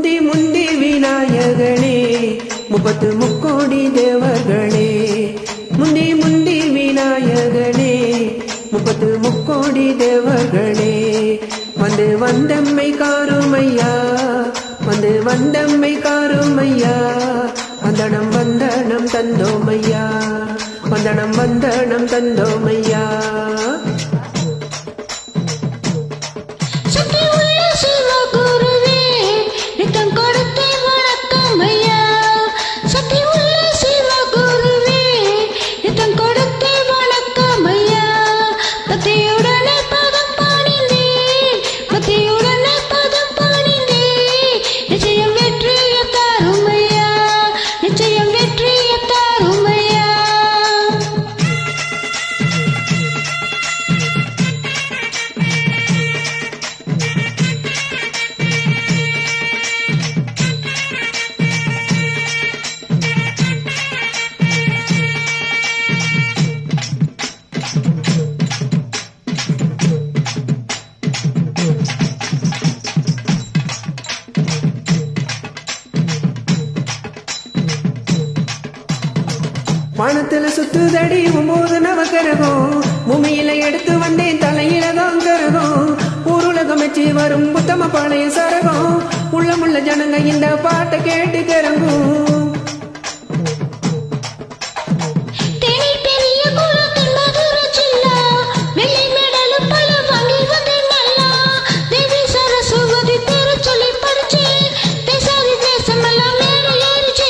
முந்தி முந்தி விநாயகனே முப்பத்து முக்கோடி தேவர்களே முந்தி முந்தி விநாயகனே முப்பத்து முக்கோடி தேவர்களே வந்து வந்தம்மை காருமையா வந்து வந்தம்மை காருமையா வந்தனம் வந்தனம் தந்தோமையா வந்தனம் வந்தனம் தந்தோமையா சக்தி உள்ள சிவகுருவே நித்தம் கொடுத்தே வணக்கம் ஐயா சக்தி உள்ள சிவகுருவே நித்தம் கொடுத்தே வணக்கம் ஐயா பக்தியுடனே பதம் பாடினேன் பக்தியுடனே பதம் பாடினேன் நிச்சயம் வெற்றிய தாரும் ஐயா நிச்சயம் வெற்றிய தாரும் ஐயா வானத்துல சுத்துதடி ஒன்பது நவக்கரகம் பூமியில எடுத்து வந்தேன் தலையில தான் கரகம் ஊருலகம் வச்சு வரும் புத்தம பாளைய சரகம் உள்ளமுள்ள ஜனங்க இந்த பாட்டை கேட்டு கரங்கும் தேனி பெரிய குளத்தின் மதுர சில்லா வெள்ளி மெடலு பல வாங்கி வந்தேன் நல்லா தேவி சரஸ்வதி பேரு சொல்லி படிச்சு தேசாதி தேசமெல்லாம் மேல ஏறிச்சு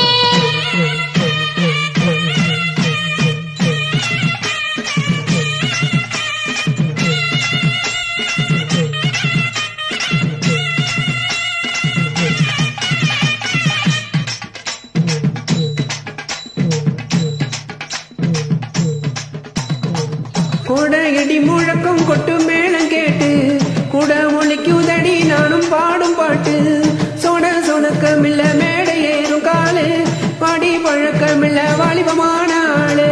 கோடையடி முழக்கம் கொட்டு மேளம் கேட்டு கூட ஒழிக்குதடி நானும் பாடும் பாட்டு சொட சொணக்கமில்ல மேடை ஏறும் காலு பாடி பழக்கமில்ல வாலிபமான ஆளு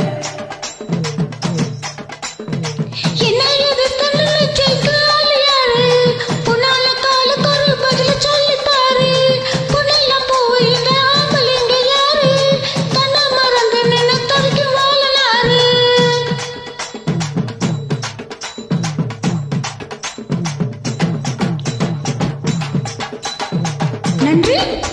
என்ன எதிர்த்து நினைச்சைக்கு ஆளு யாரு புனால காலுக்கு ஒரு பதில் சொல்லி பாரு புனெல்லாம் போய் இந்த ஆம்பளைங்க யாரு தன்னை மறந்து நின்று தவிக்கும் வாழலாரு நன்றி